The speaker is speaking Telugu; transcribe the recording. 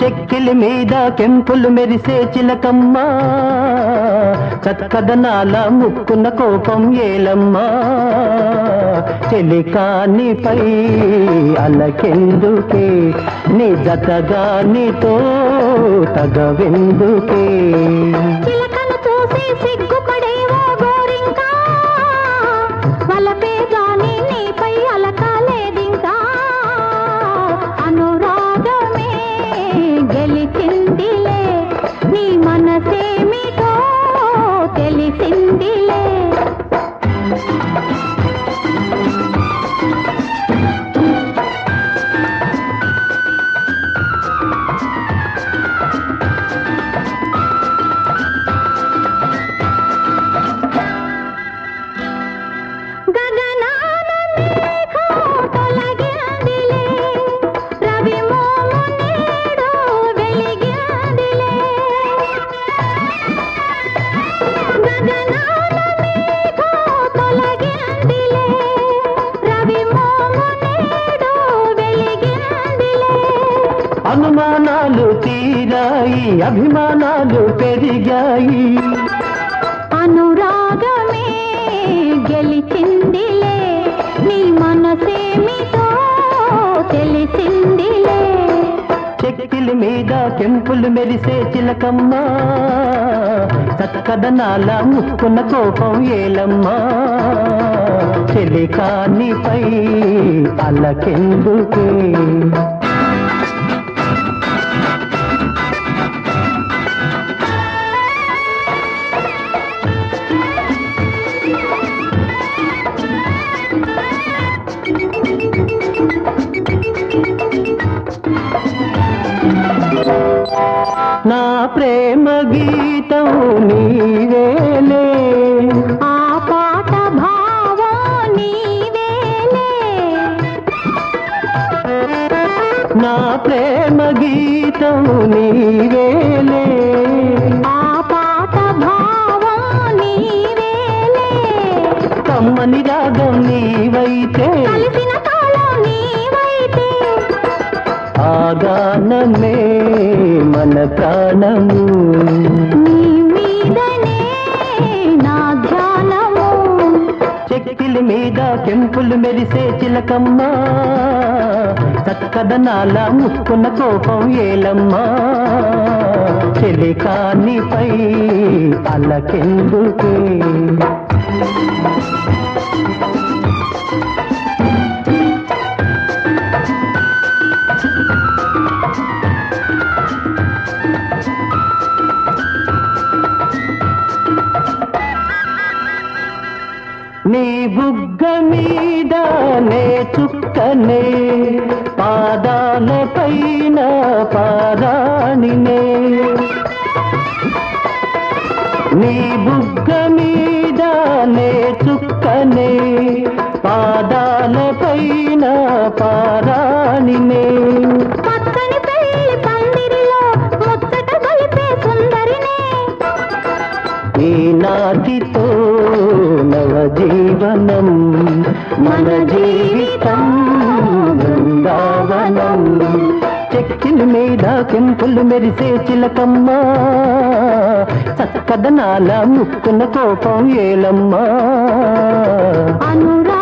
చెక్కిలి మీద కెంపులు మెరిసే చిలకమ్మ చక్కదనాల ముక్కున్న కోపం ఏలమ్మా చెలికానిపై అలకెందుకే నీ జతగా నీతో తగవెందుకే చిలకను చూసి సిగ్గుపడేవో గోరింకా వలపే గాని నీపై అలకాలేదింకా అనురాగమే గెలిచిందిలే నీ మనసేమిటో తెలిసిందిలే గగనాన మేఘం తొలగిందిలే రవి మోము నేడు వెలిగిందిలే గగనాన మేఘం తొలగిందిలే రవి మోము నేడు వెలిగిందిలే అనుమానాలు తీరాయి అభిమానాలు పెరిగాయి అనురాగమే గెలిచిందిలే నీ మనసేమిటో తెలిసిందిలే చెక్కిలి మీద కెంపులు మెరిసే చిలకమ్మ చక్కదనాల ముక్కున్న కోపం ఏలమ్మా చెలికానిపై అలకెందుకే నా ప్రేమ గీతం నీవేలే ఆ పాట భావం నీవేలే నా ప్రేమ గీతం నీవేలే ఆ పాట భావం నీవేలే కమ్మని రాగం నీవైతే కలిసిన కాలం నీవైతే ఆ గానమే మన ప్రాణము నీ మీదనే నా ధ్యానము చెక్కిలి మీద కెంపులు మెరిసే చిలకమ్మ చక్కదనాల ముక్కున్న కోపం ఏలమ్మా చెలికానిపై అలకెందుకే నీ బుగ్గ మీద నే చుక్కనే పాదాల పైన పారాణినే నీ బుగ్గ మీద నే చుక్కనే పాదాల పైన పారాణినే పచ్చని పెళ్లి పందిరిలో ముచ్చట గొలిపే సుందరినే ఈనాటితో నవజీవనం మన జీవితం బృందావనం చెక్కిలి మీద కెంపులు మెరిసే చిలకమ్మ చక్కదనాల ముక్కున కోపం ఏలమ్మా అనురా